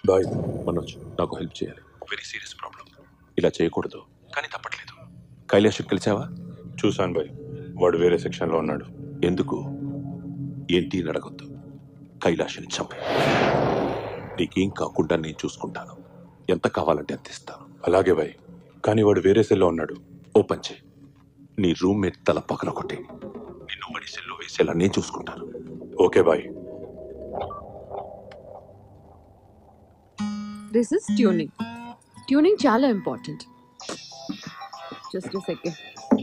Bye Manoj నాకు help చేయాలి very serious problem ఇలా చేయకూడదు కానీ తప్పట్లేదు కైలాష్ కలిసావా చూశాను బాయ్ వాడు వేరే సెక్షన్లో ఉన్నాడు ఎందుకు ఏంటి అని అడగొద్దు కైలాష్ని చంపే నీకేం కాకుండా నేను చూసుకుంటాను ఎంత కావాలంటే అంత ఇస్తాను అలాగే బాయ్ కానీ వాడు వేరే సెల్లో ఉన్నాడు ఓపెన్ చేయి నీ రూమ్మేట్ తల పక్కన కొట్టి నిన్ను వాడి సెల్లో వేసేలా నేను చూసుకుంటాను okay bye this is tuning tuning చాలా ఇంపార్టెంట్ జస్ట్ సెకండ్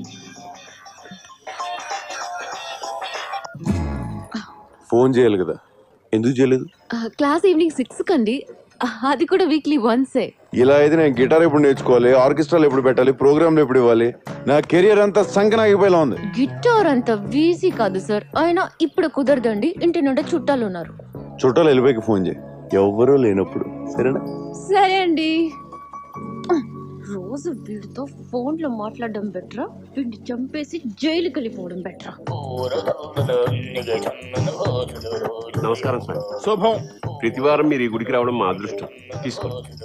ఫోన్ చేయాలి కదా ఎందుకు చేయలేదు క్లాస్ ఈవినింగ్ సిక్స్ కండి Uh, అది కూడా వీక్లీ వన్సే ఇలా అయితే నేను గిటార్ ఎప్పుడు నేర్చుకోవాలి ఆర్కెస్ట్రాలు ఎప్పుడు పెట్టాలి ప్రోగ్రాంలు ఎప్పుడు ఇవ్వాలి నా కెరియర్ అంతా సంకనాగిపోయేలా ఉంది గిటార్ అంత వీసీ కాదు సార్ అయినా ఇప్పుడు కుదరదండి ఇంటి నుండి చుట్టాలు ఉన్నారు చుట్టాలు వెళ్ళిపోయి ఫోన్ చేయి ఎవ్వరూ లేనప్పుడు సరేనా సరే అండి రోజు వీడితో ఫోన్ లో మాట్లాడడం బెటరా వీడిని చంపేసి జైలుకి వెళ్ళిపోవడం బెటరా నమస్కారం సార్ శుభం ప్రతి వారం మీరు ఈ గుడికి రావడం మా అదృష్టం తీసుకో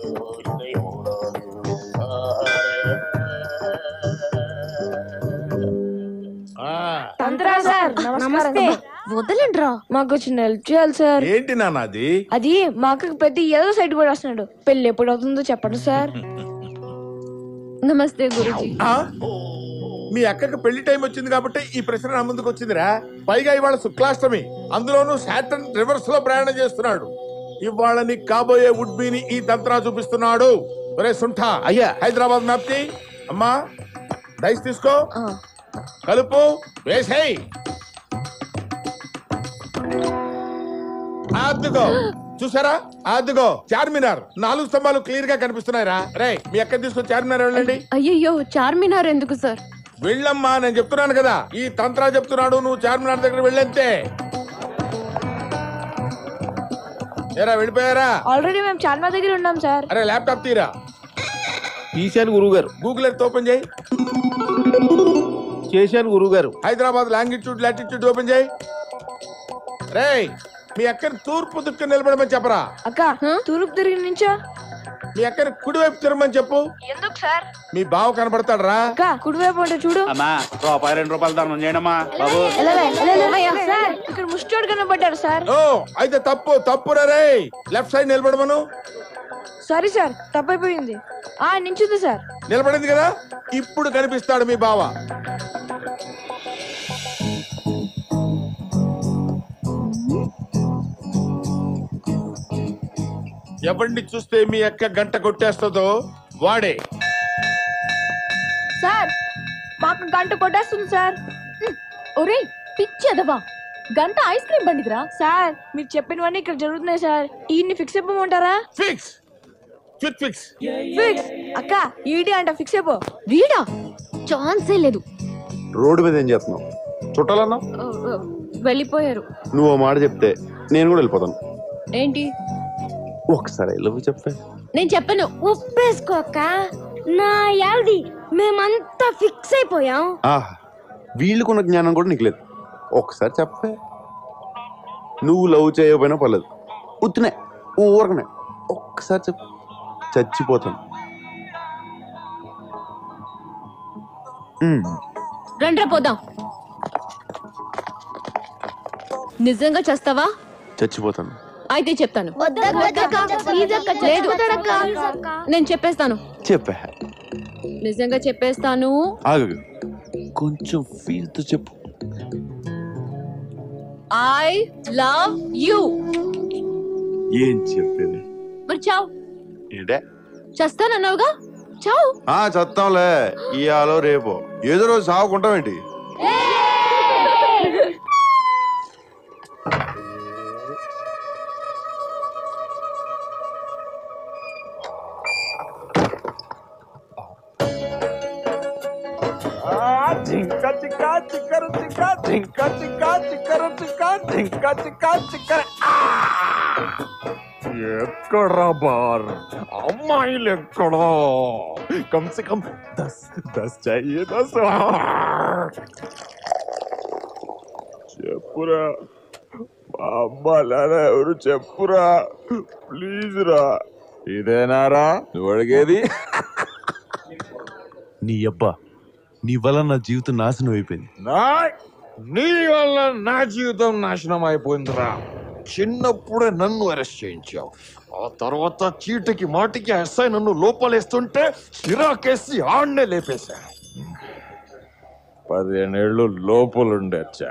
ఆ, తంత్రా సార్ నమస్తే వదలండి రా మాకు చిన్న హెల్ప్ చేయాలి సార్ ఏంటి నాన్న అది అది మా అక్కకి పెద్ద ఏదో సైడ్ కూడా వస్తున్నాడు పెళ్లి ఎప్పుడు అవుతుందో చెప్పండి సార్ నమస్తే గురుజీ ఆ? మీ అక్కకి పెళ్లి టైం వచ్చింది కాబట్టి ఈ ప్రశ్న నా ముందుకు వచ్చిందిరా పైగా ఇవాళ శుక్లాష్టమి అందులోనూ సాటర్న్ రివర్స్ లో ప్రయాణం చేస్తున్నాడు ఇవాళ నీకు కాబోయే వుడ్బీని ఈ తంత్రా చూపిస్తున్నాడు ఒరే సుంఠా అయ్యా హైదరాబాద్ మ్యాప్ కి అమ్మా డైస్ తీసుకో కలుపు వేసేయ్ అద్దుకో చూసారా అద్దుకో చార్మినార్ నాలుగు స్తంభాలు క్లియర్ గా కనిపిస్తున్నాయిరా రే మీ అక్క తీసుకొని చార్మినార్ వెళ్ళండి అయ్యయ్యో చార్మినార్ ఎందుకు సార్ వెళ్ళమ్మా నేను చెప్తున్నాను కదా ఈ తంత్రా చెప్తున్నాడు నువ్వు చార్మినార్ దగ్గర వెళ్ళంతే ఏరా వెళ్ళిపోయారా ఆల్రెడీ మేము చాలా దగ్గర ఉన్నాం సార్ అరే ల్యాప్టాప్ తీరా తీశాను గురుగారు గూగుల్ ఎర్త్ ఓపెన్ చేయి చేశాను గురుగారు హైదరాబాద్ లాంగిట్యూడ్ లాటిట్యూడ్ ఓపెన్ చేయి రే మీ అక్కని తూర్పు దిక్కు నిలబడమని చెప్పరా అక్క తూర్పు తిరిగి నుంచో మీ అక్కని కుడివైపు తిరగమని చెప్పు ఎందుకు సార్ మీ బావ కనపడతాడు రా అక్క కుడివైపు అంటే చూడు అమ్మా రూపాయి రెండు రూపాయలు ధర్మం చేయడమ్మా బాబు ఎలాగే, ఎలాగే. సార్ ఇక్కడ ముష్టోడు కనబడ్డాడు సార్ ఓ అయితే తప్పు తప్పు రే లెఫ్ట్ సైడ్ నిలబడమను సారీ సార్ తప్పైపోయింది ఆ నించుంది సార్ నిలబడింది కదా ఇప్పుడు కనిపిస్తాడు మీ బావ ఎవరిని చూస్తే మీ అక్క గంట కొట్టేస్తుందో వాడే సార్ మాకు గంట కొట్టేస్తుంది సార్ ఒరే పిచ్చి అదవా గంట ఐస్ క్రీమ్ బండిదిరా సార్ మీరు చెప్పినవన్నీ ఇక్కడ జరుగుతున్నాయి సార్ ఈయన్ని ఫిక్స్ అయిపోమంటారా ఫిక్స్ క్విక్ ఫిక్స్ ఫిక్స్ అక్క ఈడి అంట ఫిక్స్ అయిపో వీడా ఛాన్సే లేదు రోడ్డు మీద ఏం చేస్తున్నావు చుట్టాలన్నా ఆ, ఆ, వెళ్ళిపోయారు నువ్వు ఓ మాట చెప్తే నేను కూడా వెళ్ళిపోతాను ఏంటి ఒకసారి లవ్ చెప్పే నేను చెప్పను ఒప్పేసుకోక నా యాల్ది మేమంతా ఫిక్స్ అయిపోయాం ఆహా వీళ్ళకున్న జ్ఞానం కూడా నీకు లేదు ఒక్కసారి చెప్పే నువ్వు లవ్ చేయకపోయినా పర్లేదు ఉత్తినే ఊరకనే ఒక్కసారి చెప్పు చచ్చిపోతాను ఉమ్. రండ్రా పోదాం నిజంగా చేస్తావా చచ్చిపోతాను అయితే చెప్తాను లేదు నేను చెప్పేస్తాను చెప్పే నిజంగా చెప్పేస్తాను ఆగు కొంచెం ఫీల్తో చెప్పు ఐ లవ్ యూ ఏం చెప్పేది మరి చావు ఏంటే చేస్తానన్నావుగా చావు ఆ చత్తంలే ఇయాలో రేపో ఏదో రోజు సాగుకుంటామేంటి జింక చిక్క చిక్కరు చిక్క జింక చిక్క చిక్కరు చిక్క జింక చిక్క చిక్కర ఎక్కడా బార్ అమ్మాయిలు ఎక్కడా కమ్ సే కమ్ దస్ దస్ చాయే దస్ చెప్పురా అమ్మ నాన్న ఎవరు చెప్పురా ప్లీజ్ రా ఇదేనారా నువ్వు అడిగేది నీ అబ్బా నీ వల్ల నా జీవితం నాశనం అయిపోయింది నా నీ వల్ల నా జీవితం నాశనం అయిపోయిందిరా చిన్నప్పుడే నన్ను అరెస్ట్ చేయించావు ఆ తర్వాత చీటికి మాటికి ఎస్ఐ నన్ను లోపలేస్తుంటే చిరాకేసి ఆడనే లేపేశా పదిహేనేళ్ళు లోపలుండొచ్చా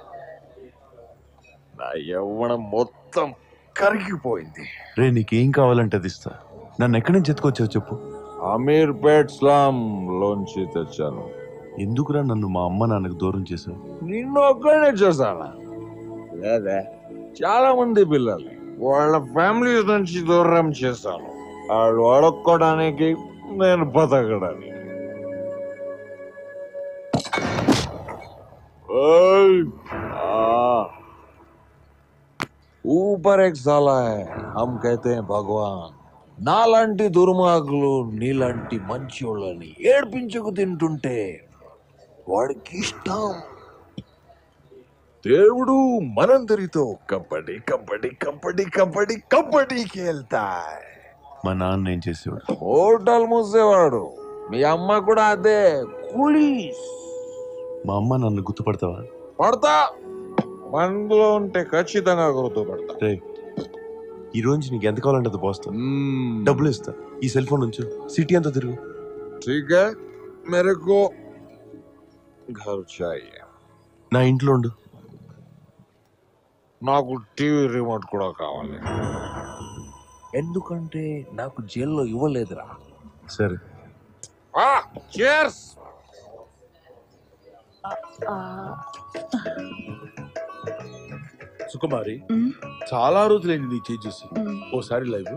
నా యవ్వనం మొత్తం కరిగిపోయింది రే నీకేం కావాలంటే అది ఇస్తా నన్ను ఎక్కడి నుంచి ఎత్తుకొచ్చావు చెప్పు అమీర్పేట్ స్లామ్ లోంచి తెచ్చాను ఎందుకురా నన్ను మా అమ్మ నాన్నకు దూరం చేసావు నిన్ను ఒక్కనే చూసానా లేదా చాలా మంది పిల్లల్ని వాళ్ళ ఫ్యామిలీస్ నుంచి దూరం చేశాను వాళ్ళు అడుక్కోవడానికి నేను బతకడానికి ఓయ్! ఆ. ऊपर एक साला है हम कहते हैं भगवान నాలాంటి దుర్మార్గులు నీలాంటి మంచోళ్ళని ఏడ్పించుకు తింటుంటే వాడికి ఇష్టం దేవుడు మనందరితో కబడ్డీ కబడ్డీ కబడ్డీ కబడ్డీ కబడ్డీ खेलता है మా నాన్న ఏం చేసేవాడు హోటల్ మూసేవాడు మీ అమ్మ కూడా అదే పోలీస్ మా అమ్మ నన్ను గుర్తుపడతావా పడతా మనలో ఉంటే ఖచ్చితంగా గుర్తుపడతా రే ఈ రోజు నీకు ఎంత కావాలంటే అది పోస్తా డబ్బులు ఇస్తా ఈ సెల్ ఫోన్ ఉంచు సిటీ అంతా తిరుగు ठीक है मेरे को घर चाहिए నా ఇంట్లో ఉండు నాకు టీవీ రిమోట్ కూడా కావాలి ఎందుకంటే నాకు జైల్లో ఇవ్వలేదురా సరే చేర్స్ సుకుమారి మ్మ్. చాలా రోజులైంది నీ చేయి చూసి మ్మ్. ఓసారి లైవ్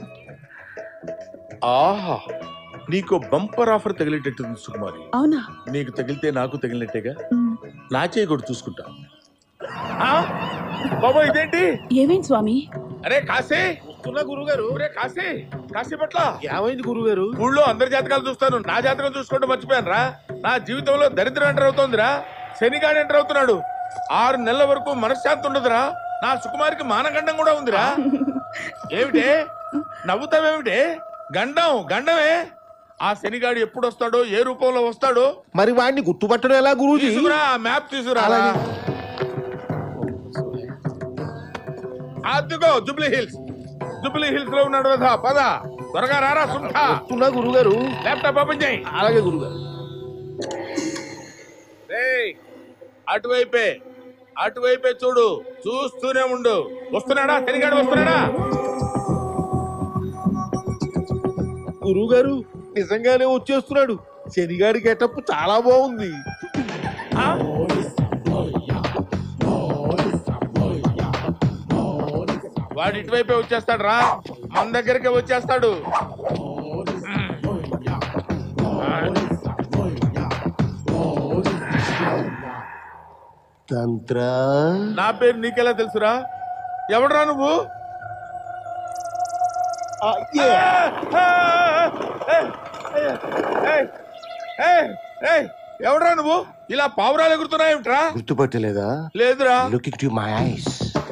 ఆహా నీకు బంపర్ ఆఫర్ తగిలేటట్టుంది సుకుమారి అవునా నీకు తగిలితే నాకు తగిలినట్టేగా మ్మ్. నా చేయి కూడా చూసుకుంటా ఆ? బాబా ఇదేంటి ఏమైంది స్వామి అరే కాశీ వస్తున్నా గురుగారు అరే కాశీ కాశీ పట్ల ఏమైంది గురుగారు ఊళ్ళో అందరి జాతకాలు చూస్తాను నా జాతకం చూసుకోవడం మర్చిపోయాను రా నా జీవితంలో దరిద్రం ఎంటర్ అవుతోందిరా శనిగాడు ఎంటర్ అవుతున్నాడు ఆరు నెలల వరకు మనశ్శాంతి ఉండదురా నా సుకుమారికి మానగండం కూడా ఉందిరా ఏమిటే నవ్వుతావేమిటే గండం గండమే ఆ శనిగాడు ఎప్పుడు వస్తాడో ఏ రూపంలో వస్తాడో మరి వాడిని గుర్తుపట్టడం ఎలా గురూజీ తీసుకురా ఆ మ్యాప్ తీసుకురా అలాగే. అదిగో జుబ్లీ హిల్స్ జుబ్లీ హిల్స్ లో ఉన్నాడు కదా పద త్వరగా రారా సుంఠా వస్తున్నా గురుగారు ల్యాప్టాప్ ఓపెన్ చేయి అలాగే గురుగారు ఏయ్, అటువైపే అటువైపే చూడు చూస్తూనే ఉండు వస్తున్నాడా శనిగాడు వస్తున్నాడా గురుగారు నిజంగానే వచ్చేస్తున్నాడు శనిగాడి గెటప్ చాలా బాగుంది ఆ? వాడు ఇటువైపే వచ్చేస్తాడు రా మన దగ్గరికి వచ్చేస్తాడు తంత్ర నా పేరు నీకెలా తెలుసురా ఎవడరా నువ్వు ఏయ్, ఏయ్, ఏయ్, ఎవడ్రా నువ్వు ఇలా పావురాలు ఎగురుతున్నాయేమిట్రా గుర్తుపట్టలేదా లేదురా లుకింగ్ టు మై ఐస్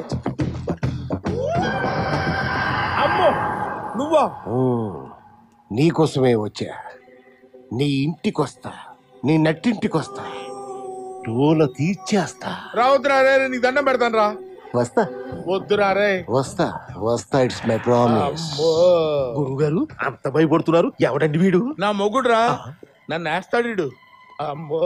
అమ్మో నువ్వా నీకోసమే వచ్చా నీ ఇంటికొస్తా నీ నట్టింటికొస్తా టోల తీర్చేస్తా రావద్దురా రే నీకు దండం పెడతాను రా వస్తా వద్దురా రే వస్తా వస్తా ఇట్స్ మై ప్రామిస్ గురుగారు అంత భయపడుతున్నారు ఎవడండి వీడు నా మొగుడురా నన్ను వేస్తాడు వీడు. అమ్మో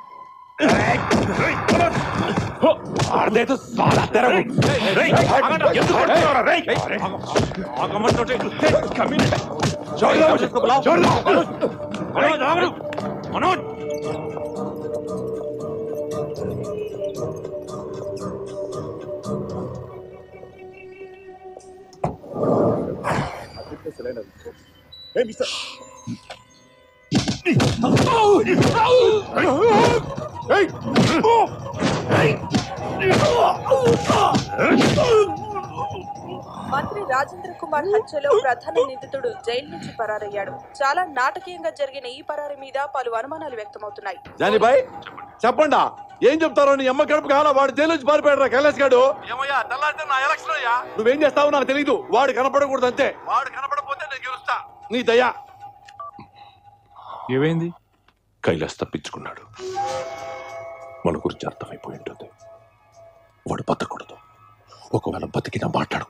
మంత్రి రాజేంద్ర కుమార్ హత్యలో ప్రధాన నిందితుడు జైలు నుంచి పరారయ్యాడు చాలా నాటకీయంగా జరిగిన ఈ పరారి మీద పలు అనుమానాలు వ్యక్తమవుతున్నాయి జానీ బాయ్ చెప్పండా ఏం చెప్తారో నీ అమ్మ గడప కావాలా వాడు జైలు నుంచి పారిపోయాడు కైలాస్ గాడు ఏమయ్యా తెల్లారితే నా ఎలక్షన్ అయ్యా నువ్వేం చేస్తావో నాకు తెలియదు వాడు కనపడకూడదు అంతే వాడు కనపడకపోతే నేను గెలుస్తా నీ దయా ఏమైంది కైలాస్ తప్పించుకున్నాడు మన గురించి అర్థమైపోయి ఉంటుంది వాడు బతకూడదు ఒకవేళ బతికినా మాట్లాడకూడదు